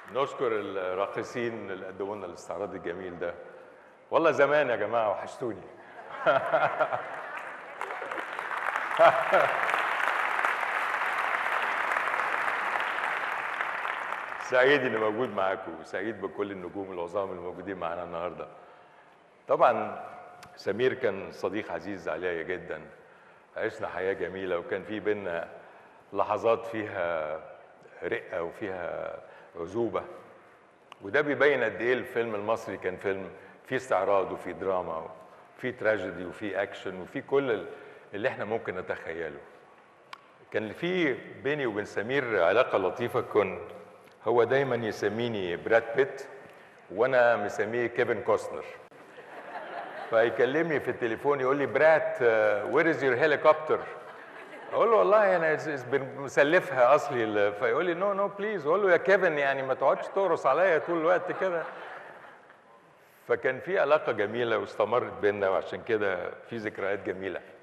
نشكر الراقصين اللي قدموا لنا الاستعراض الجميل ده والله زمان يا جماعه وحشتوني سعيد اني موجود معاكم وسعيد بكل النجوم العظام الموجودين معانا النهارده طبعا سمير كان صديق عزيز عليا جدا عشنا حياه جميله وكان في بينا لحظات فيها رقه وفيها عذوبه وده بيبين قد ايه الفيلم المصري كان فيلم فيه استعراض وفيه دراما وفيه تراجيدي وفيه اكشن وفيه كل اللي احنا ممكن نتخيله كان في بيني وبين سمير علاقه لطيفه كن هو دايما يسميني براد بيت وانا مسميه كيفن كوستنر فيكلمني في التليفون يقول لي برات وير از يور هليكوبتر اقول له والله انا مسلفها اصلي فيقول لي نو نو بليز اقول له يا كيفن يعني ما تقعدش تقرص عليا طول الوقت كده فكان في علاقه جميله واستمرت بينا وعشان كده في ذكريات جميله